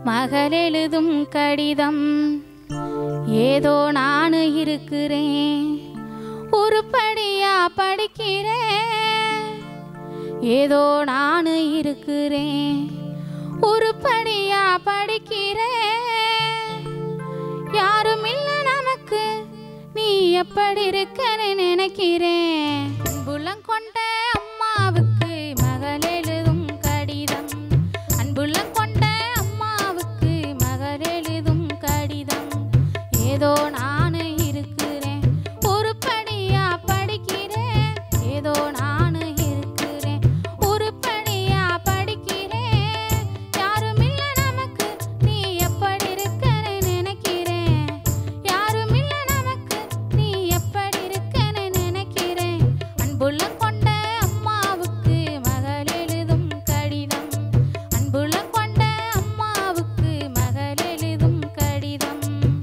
மகள் எழுதும் கடிதம் ஏதோ நான் இருக்கிறேன் உருப்படியா படிக்கிறேன் ஏதோ நான் இருக்கிறேன் உருப்படியா படிக்கிறேன் யாரும் இல்ல நமக்கு நீ எப்படி இருக்கன்னு நினைக்கிறேன் அன்புள்ளம் கொண்ட அம்மாவுக்கு மகள் எழுதும் கடிதம் அன்புள்ளம் கொண்ட அம்மாவுக்கு மகள் எழுதும் கடிதம் ஏதோ நான் இருக்கிறேன் உருப்படியா படிக்கிறேன் ஏதோ நான் இருக்கிறேன் உருப்படியா படிக்கிறேன் யாரும் இல்ல நமக்கு நீ எப்படி இருக்கன்னு நினைக்கிறேன் யாரும் இல்ல நமக்கு நீ எப்படி இருக்கன்னு நினைக்கிறேன் அன்புள்ள கொண்ட அம்மாவுக்கு மகள் எழுதும் கடிதம் அன்புள்ள கொண்ட அம்மாவுக்கு மகள் எழுதும் கடிதம்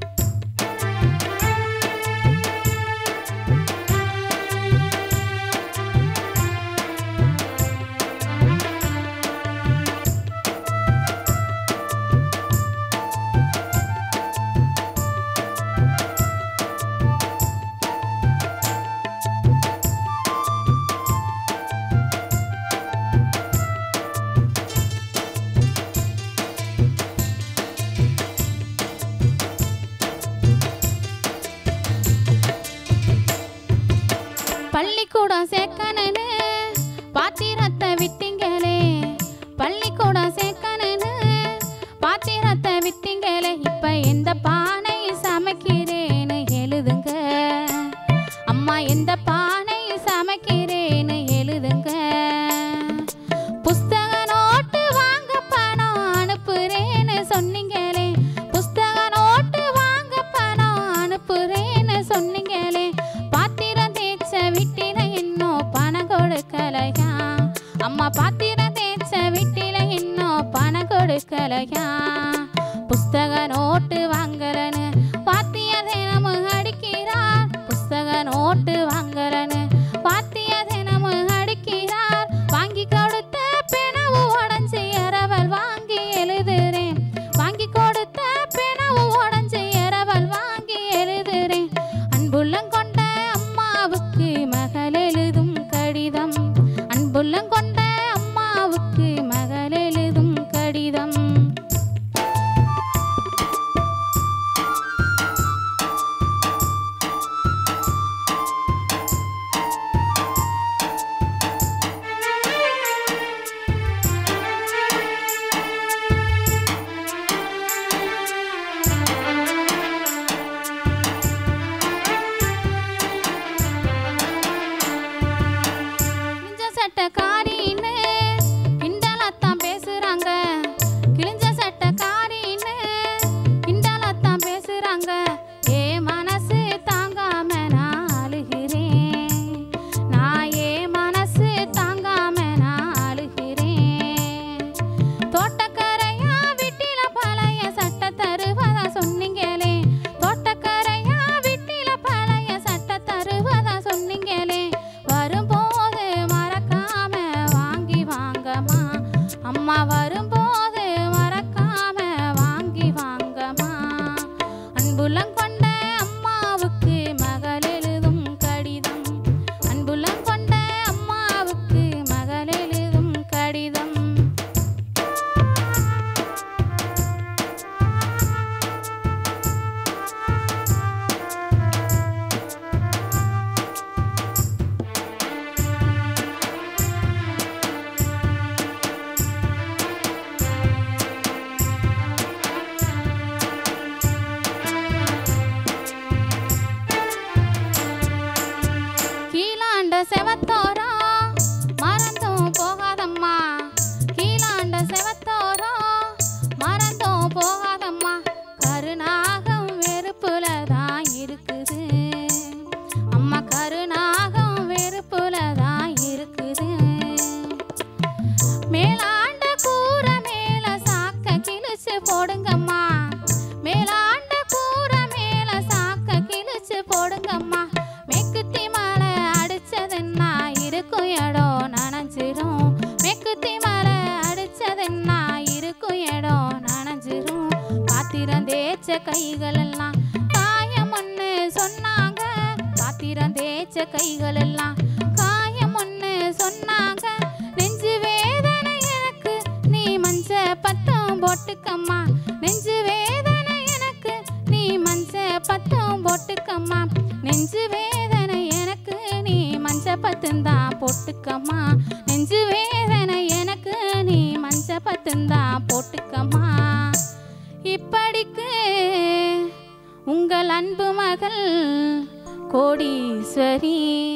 பள்ளிக்கூடம் சேர்க்கணுன்னு பாத்திரத்தை விட்டீங்களே பள்ளிக்கூடம் சேர்க்கணுன்னு பாத்திரத்தை விட்டீங்களே இப்ப எந்த பானையில் சமைக்கிறேன்னு எழுதுங்க அம்மா எந்த பானையில் சமைக்கிறேன்னு எழுதுங்க புஸ்தக நோட்டு வாங்க பணம் அனுப்புறேன்னு சொன்னீங்களே புஸ்தக நோட்டு வாங்க பணம் அனுப்புறேன்னு சொன்னீங்களே பாத்திரம் தேய்ச்ச விட்டின இன்னும் பாத்திரம் தேய்ச்ச கைகள் எல்லாம் காயம் ஒன்று சொன்னாங்க பாத்திரம் தேய்ச்ச கைகள் எல்லாம் காயம் ஒன்று சொன்னாங்க நெஞ்சு வேதனை எனக்கு நீ மஞ்ச பத்தம் போட்டுக்கம்மா நெஞ்சு வேதனை எனக்கு நீ மஞ்ச பத்தம் போட்டுக்கம்மா நெஞ்சு வேதனை எனக்கு நீ மஞ்ச பத்துந்தான் போட்டுக்கம்மா நெஞ்சு வேதனை எனக்கு நீ மஞ்ச பத்துந்தான் போட்டுக்கம்மா இப்படிக்கு உங்கள் அன்பு மகள் கோடீஸ்வரி